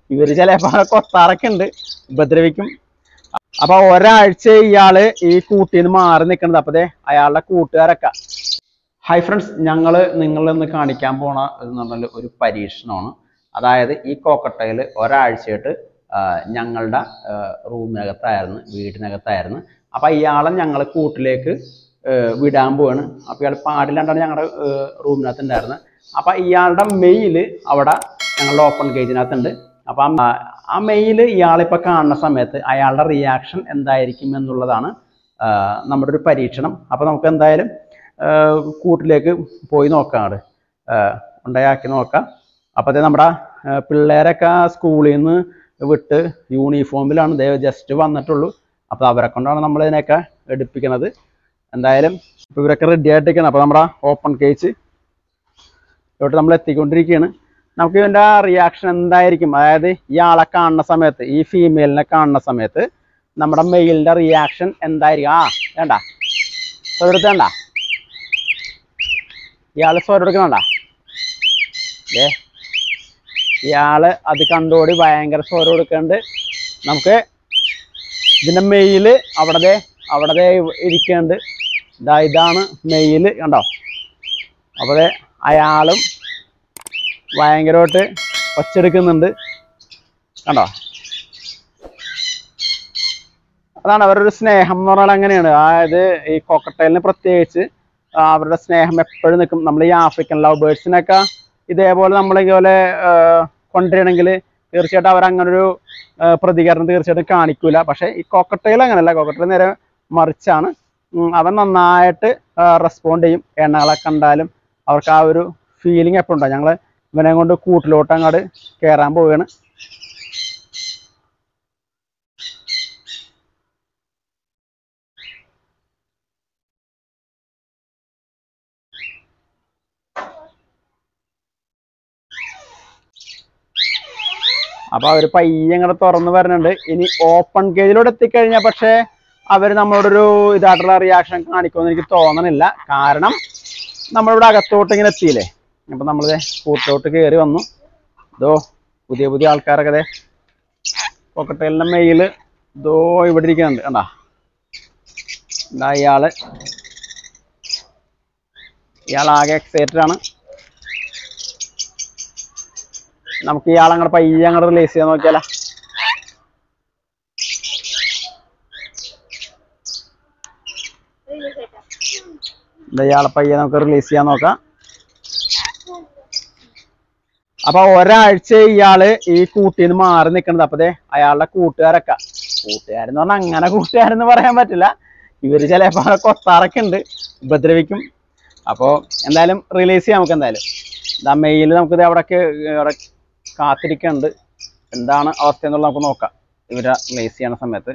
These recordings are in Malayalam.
ഇവര് ചിലപ്പോ കൊത്താറൊക്കെ ഉണ്ട് ഉപദ്രവിക്കും അപ്പൊ ഒരാഴ്ച ഇയാള് ഈ കൂട്ടിൽ നിന്ന് മാറി നിൽക്കുന്നത് അപ്പൊ ദേ അയാളുടെ കൂട്ടുകാരൊക്കെ ഹായ് ഫ്രണ്ട്സ് ഞങ്ങൾ നിങ്ങളിന്ന് കാണിക്കാൻ പോണ എന്ന് പറഞ്ഞാൽ ഒരു പരീക്ഷണമാണ് അതായത് ഈ കോക്കട്ടയിൽ ഒരാഴ്ചയായിട്ട് ആ, ഞങ്ങളുടെ ആ, റൂമിനകത്തായിരുന്നു വീടിനകത്തായിരുന്നു അപ്പം ഇയാളെ ഞങ്ങൾ കൂട്ടിലേക്ക് ആ, വിടാൻ പോവാണ് അപ്പം ഇയാൾ പാടില്ലാണ്ടാണ് ഞങ്ങളുടെ റൂമിനകത്ത് ഉണ്ടായിരുന്നത് അപ്പം ഇയാളുടെ മെയിൽ അവിടെ ഞങ്ങളുടെ ഓപ്പൺ ഗേജിനകത്തുണ്ട് അപ്പം ആ, ആ മെയിൽ ഇയാളിപ്പോൾ കാണുന്ന സമയത്ത് അയാളുടെ റിയാക്ഷൻ എന്തായിരിക്കും എന്നുള്ളതാണ് ആ, നമ്മുടെ ഒരു പരീക്ഷണം അപ്പം നമുക്ക് എന്തായാലും ആ, കൂട്ടിലേക്ക് പോയി നോക്കാം അവിടെ ഉണ്ടാക്കി നോക്കാം അപ്പോഴത്തേ നമ്മുടെ ആ, പിള്ളേരൊക്കെ സ്കൂളിൽ നിന്ന് വിട്ട് യൂണിഫോമിലാണ് ദേ ജസ്റ്റ് വന്നിട്ടുള്ളൂ അപ്പോൾ അവരെ കൊണ്ടാണ് നമ്മൾ ഇതിനെയൊക്കെ എടുപ്പിക്കണത് എന്തായാലും ഇപ്പോൾ ഇവരൊക്കെ റെഡി ആയിട്ടിരിക്കണം അപ്പോൾ നമ്മുടെ ഓപ്പൺ കേജ് ഇതോട്ട് നമ്മൾ എത്തിക്കൊണ്ടിരിക്കുകയാണ് നമുക്ക് ഇതിൻ്റെ റിയാക്ഷൻ എന്തായിരിക്കും അതായത് ഈ ആളെ കാണുന്ന സമയത്ത് ഈ ഫീമെയിലിനെ കാണുന്ന സമയത്ത് നമ്മുടെ മെയിലിൻ്റെ റിയാക്ഷൻ എന്തായിരിക്കും ആ വേണ്ട സ്വരം വേണ്ട ഇയാൾ സ്വരം എടുക്കണണ്ട ഏ ഇയാള് അത് കണ്ടോടി ഭയങ്കര സ്വരം എടുക്കുന്നുണ്ട് നമുക്ക് ഇതിൻ്റെ മെയില് അവിടെ ദേ അവിടെ ദേ ഇരിക്കുന്നുണ്ട് ഇതാ ഇതാണ് മെയില് കണ്ടോ അപ്പോൾ ദേ അയാളും ഭയങ്കരമായിട്ട് ഒച്ചെടുക്കുന്നുണ്ട് കണ്ടോ അതാണ് അവരുടെ ഒരു സ്നേഹം എന്ന് പറഞ്ഞാൽ അങ്ങനെയാണ് അതായത് ഈ കോക്കട്ടൈലിന് പ്രത്യേകിച്ച് ആ, അവരുടെ സ്നേഹം എപ്പോഴും നിൽക്കും നമ്മൾ ഈ ആഫ്രിക്കൻ ലവ് ബേർഡ്സിനൊക്കെ ഇതേപോലെ നമ്മൾ ഇതുപോലെ കൊണ്ടുവരണമെങ്കിൽ തീർച്ചയായിട്ടും അവർ അങ്ങനെ ഒരു പ്രതികരണം തീർച്ചയായിട്ടും കാണിക്കൂല പക്ഷേ ഈ കോക്കട്ടയിൽ അങ്ങനെയല്ല കോക്കട്ടയിൽ നേരെ മറിച്ചാണ് ഉം, അവൻ നന്നായിട്ട് റെസ്പോണ്ട് ചെയ്യും എണ്ണകളെ കണ്ടാലും അവർക്ക് ആ ഒരു ഫീലിംഗ് എപ്പോഴും ഉണ്ടാവും ഞങ്ങൾ ഇവനെ കൊണ്ട് കൂട്ടിലോട്ട് അങ്ങോട്ട് കയറാൻ പോവുകയാണ് അപ്പൊ അവര് പയ്യെ ഇങ്ങോട്ട് തുറന്നു വരുന്നുണ്ട് ഇനി ഓപ്പൺ കേജിലൂടെ എത്തിക്കഴിഞ്ഞാൽ പക്ഷേ അവർ നമ്മളോടൊരു ഇതായിട്ടുള്ള റിയാക്ഷൻ കാണിക്കുമെന്ന് എനിക്ക് തോന്നണില്ല കാരണം നമ്മളിവിടെ അകത്തോട്ട് ഇങ്ങനെ എത്തിയില്ലേ അപ്പൊ നമ്മളിത് കൂട്ടിലോട്ട് കയറി വന്നു ഇതോ പുതിയ പുതിയ ആൾക്കാരൊക്കെ അതെ കോക്കട്ടേലിന്റെ മെയില് ഇതോ ഇവിടെ ഇരിക്കുന്നുണ്ട് കണ്ടാ എന്താ ഇയാള് ഇയാളാകെ എക്സൈറ്റഡ് ആണ് നമുക്ക് ഇയാളെ അങ്ങോട്ട് പയ്യെ അങ്ങോട്ട് റിലീസ് ചെയ്യാൻ നോക്കിയാലോ ദേ ഇയാളെ പയ്യെ നമുക്ക് റിലീസ് ചെയ്യാൻ നോക്കാം അപ്പൊ ഒരാഴ്ച ഇയാള് ഈ കൂട്ടിൽ നിന്ന് മാറി നിൽക്കണത് അപ്പൊ ദേ അയാളുടെ കൂട്ടുകാരൊക്കെ കൂട്ടുകാരെന്ന് പറഞ്ഞാൽ അങ്ങനെ കൂട്ടുകാരെന്ന് പറയാൻ പറ്റില്ല ഇവര് ചിലപ്പോ അവിടെ കൊത്താറൊക്കെ ഉണ്ട് ഉപദ്രവിക്കും അപ്പോ എന്തായാലും റിലീസ് ചെയ്യാം നമുക്ക് എന്തായാലും ഇതാ മെയിൽ നമുക്ക് അവിടെയൊക്കെ അവിടെ കാത്തിരിക്കുന്നുണ്ട് എന്താണ് അവസ്ഥ എന്നുള്ളത് നമുക്ക് നോക്കാം ഇവരെ റിലീസ് ചെയ്യണ സമയത്ത്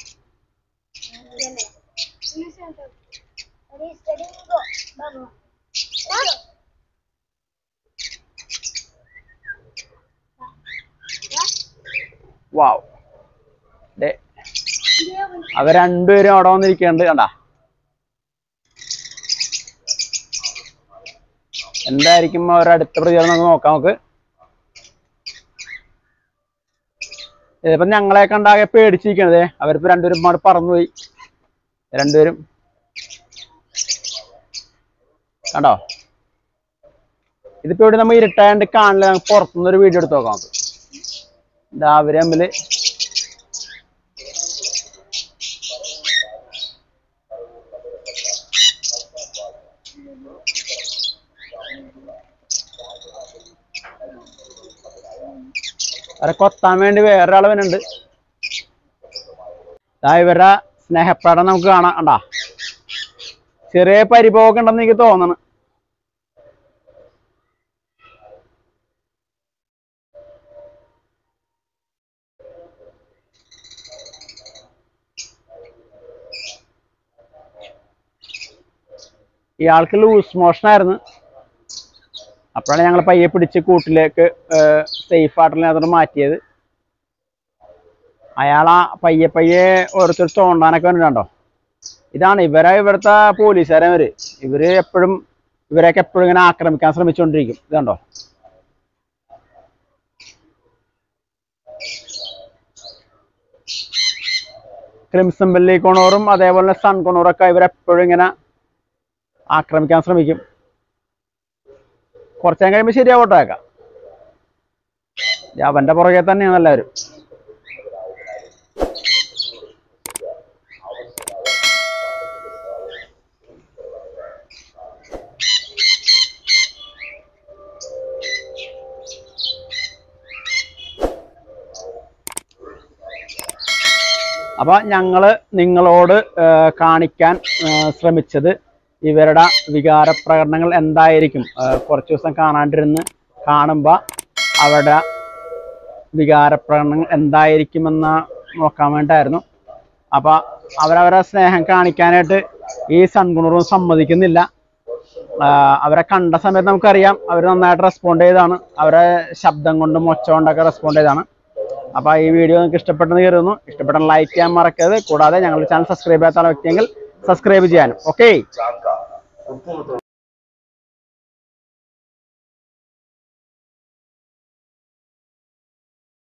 വാവ് ദേ അവർ രണ്ടുപേരും അവിടെ വന്നിരിക്കുന്നുണ്ട് കണ്ടാ എന്തായിരിക്കും അവരുടെ അടുത്ത പ്രതികരണം നമുക്ക് നോക്കാം നമുക്ക് ഇതിപ്പോ ഞങ്ങളെ കണ്ടാകെ പേടിച്ചിരിക്കണതേ അവരിപ്പോ രണ്ടുപേരും അങ്ങോട്ട് പറന്നുപോയി രണ്ടുപേരും കണ്ടോ ഇതിപ്പോ ഇവിടെ നമ്മൾ ഇരുട്ടാണ്ട് കാണില്ല നമുക്ക് പുറത്തുനിന്ന് ഒരു വീഡിയോ എടുത്ത് നോക്കാം നമുക്ക് ഇതാ അവര് തമ്മില് അവരെ കൊത്താൻ വേണ്ടി വേറൊരാൾ വരുന്നുണ്ട് ദാ ഇവരുടെ സ്നേഹപ്രകടനം നമുക്ക് കാണാം കണ്ടാ ചെറിയ പരിഭവമൊക്കെ ഉണ്ടെന്ന് എനിക്ക് തോന്നണ് ഇയാൾക്ക് ലൂസ് മോഷൻ ആയിരുന്നു അപ്പോഴാണ് ഞങ്ങൾ പയ്യെ പിടിച്ച് കൂട്ടിലേക്ക് സേഫ് ആയിട്ടുള്ള അതിന് മാറ്റിയത് അയാളാ പയ്യെ പയ്യെ ഓരോരുത്തർ തോണ്ടാനൊക്കെ വേണ്ടിട്ടുണ്ടോ ഇതാണ് ഇവരെ ഇവിടുത്തെ പോലീസുകാരെ ഇവര് ഇവര് എപ്പോഴും ഇവരെയൊക്കെ എപ്പോഴും ഇങ്ങനെ ആക്രമിക്കാൻ ശ്രമിച്ചുകൊണ്ടിരിക്കും ഇത് കണ്ടോ ക്രിംസൺ ബെല്ലി കൊണോറും അതേപോലെ സൺ കൊണോറൊക്കെ ഇവരെപ്പോഴും ഇങ്ങനെ ആക്രമിക്കാൻ ശ്രമിക്കും കുറച്ചു നേരം കഴിയുമ്പോൾ ശരിയാവട്ടേക്കാം അവന്റെ പുറകെ തന്നെയാണ് എല്ലാവരും അപ്പൊ ഞങ്ങള് നിങ്ങളോട് ആ, കാണിക്കാൻ ആ, ശ്രമിച്ചത് ഇവരുടെ വികാര പ്രകടനങ്ങൾ എന്തായിരിക്കും ആ, കുറച്ച് ദിവസം കാണാണ്ടിരുന്ന് കാണുമ്പോൾ അവരുടെ വികാര പ്രകടനങ്ങൾ എന്തായിരിക്കുമെന്ന് നോക്കാൻ വേണ്ടിയായിരുന്നു അപ്പൊ അവരവരെ സ്നേഹം കാണിക്കാനായിട്ട് ഈ സൺകുണറും സമ്മതിക്കുന്നില്ല ആ, അവരെ കണ്ട സമയത്ത് നമുക്കറിയാം അവർ നന്നായിട്ട് റെസ്പോണ്ട് ചെയ്താണ് അവരെ ശബ്ദം കൊണ്ടും ഒച്ച കൊണ്ടൊക്കെ റെസ്പോണ്ട് ചെയ്താണ് അപ്പൊ ഈ വീഡിയോ നിങ്ങൾക്ക് ഇഷ്ടപ്പെട്ടെന്ന് കരുതുന്നു ഇഷ്ടപ്പെട്ട ലൈക്ക് ചെയ്യാൻ മറക്കരുത് കൂടാതെ ഞങ്ങളുടെ ചാനൽ സബ്സ്ക്രൈബ് ചെയ്യാത്ത വ്യക്തിയെങ്കിൽ സബ്സ്ക്രൈബ് ചെയ്യാനും ഓക്കെ